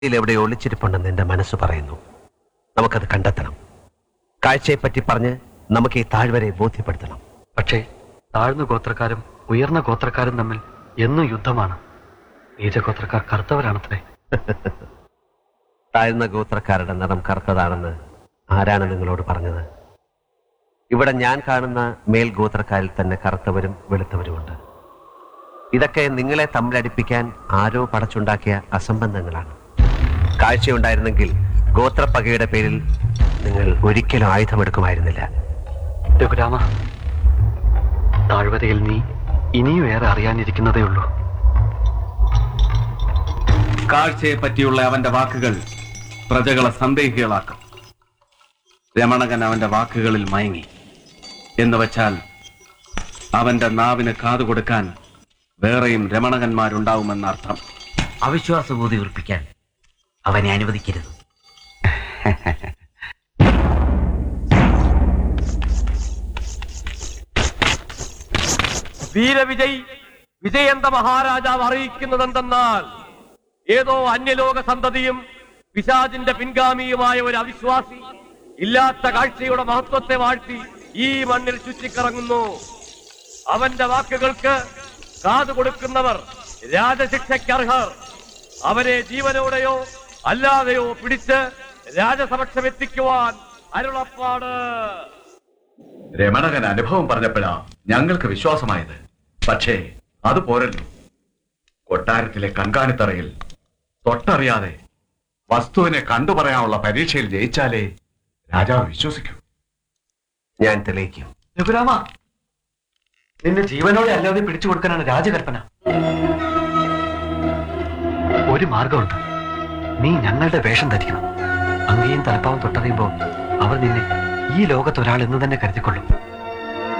ഇതിൽ എവിടെ ഒളിച്ചിരിപ്പുണ്ടെന്ന് എന്റെ മനസ്സ് പറയുന്നു നമുക്കത് കണ്ടെത്തണം കാഴ്ചയെപ്പറ്റി പറഞ്ഞ് നമുക്ക് ഈ താഴ്വരെ ബോധ്യപ്പെടുത്തണം പക്ഷേ താഴ്ന്ന ഗോത്രക്കാരും ഉയർന്ന ഗോത്രക്കാരും തമ്മിൽ എന്നും യുദ്ധമാണ് നീചഗോത്രക്കാർ കറുത്തവരാണത്രേ താഴ്ന്ന ഗോത്രക്കാരുടെ നിറം കറുത്തതാണെന്ന് ആരാണ് നിങ്ങളോട് പറഞ്ഞത് ഇവിടെ ഞാൻ കാണുന്ന മേൽഗോത്രക്കാരിൽ തന്നെ കറുത്തവരും വെളുത്തവരുമുണ്ട് ഇതൊക്കെ നിങ്ങളെ തമ്മിലടിപ്പിക്കാൻ ആരോ പടച്ചുണ്ടാക്കിയ അസംബന്ധങ്ങളാണ് കാഴ്ചയുണ്ടായിരുന്നെങ്കിൽ ഗോത്രപ്പകയുടെ പേരിൽ നിങ്ങൾ ഒരിക്കലും ആയുധമെടുക്കുമായിരുന്നില്ല രഘുരാമ താഴ്വരയിൽ നീ ഇനിയും ഏറെ അറിയാനിരിക്കുന്നതേ ഉള്ളൂ കാഴ്ചയെ പറ്റിയുള്ള അവന്റെ വാക്കുകൾ പ്രജകളെ സന്ദേഹികളാക്കും രമണകൻ അവന്റെ വാക്കുകളിൽ മയങ്ങി എന്ന് വച്ചാൽ അവന്റെ നാവിന് കാതു കൊടുക്കാൻ വേറെയും രമണകന്മാരുണ്ടാവുമെന്നർത്ഥം അവിശ്വാസബോധി ഉറപ്പിക്കാൻ അവനെ അനുവദിക്കരുത് വീരവിജയ് വിജയന്ത മഹാരാജാവ് അറിയിക്കുന്നതെന്തെന്നാൽ ഏതോ അന്യലോക സന്തതിയും പിശാചിന്റെ പിൻഗാമിയുമായ ഒരു അവിശ്വാസി ഇല്ലാത്ത കാഴ്ചയുടെ മഹത്വത്തെ വാഴ്ത്തി ഈ മണ്ണിൽ ചുറ്റിക്കറങ്ങുന്നു അവന്റെ വാക്കുകൾക്ക് കാതു കൊടുക്കുന്നവർ രാജശിക്ഷയ്ക്കർഹർ അവരെ ജീവനോടെയോ അല്ലാതെയോ പിടിച്ച് രാജസമക്ഷം എത്തിക്കുവാൻ അരുളപ്പാട് രമണകൻ അനുഭവം പറഞ്ഞപ്പോഴാ ഞങ്ങൾക്ക് വിശ്വാസമായത് പക്ഷേ അത് പോരല്ലോ കൊട്ടാരത്തിലെ കൺകാണിത്തറയിൽ തൊട്ടറിയാതെ വസ്തുവിനെ കണ്ടു പറയാനുള്ള പരീക്ഷയിൽ ജയിച്ചാലേ രാജാവ് വിശ്വസിക്കൂ ഞാൻ തെളിയിക്കും രഘുരാമ നിന്നെ ജീവനോടെ അല്ലാതെ പിടിച്ചു കൊടുക്കാനാണ് രാജകൽപ്പന ഒരു മാർഗമുണ്ട് നീ ഞങ്ങളുടെ വേഷം ധരിക്കണം അങ്ങയും തലപ്പാവും തൊട്ടറിയുമ്പോൾ അവർ നിന്നെ ഈ ലോകത്തൊരാൾ എന്ന് തന്നെ കരുതിക്കൊള്ളും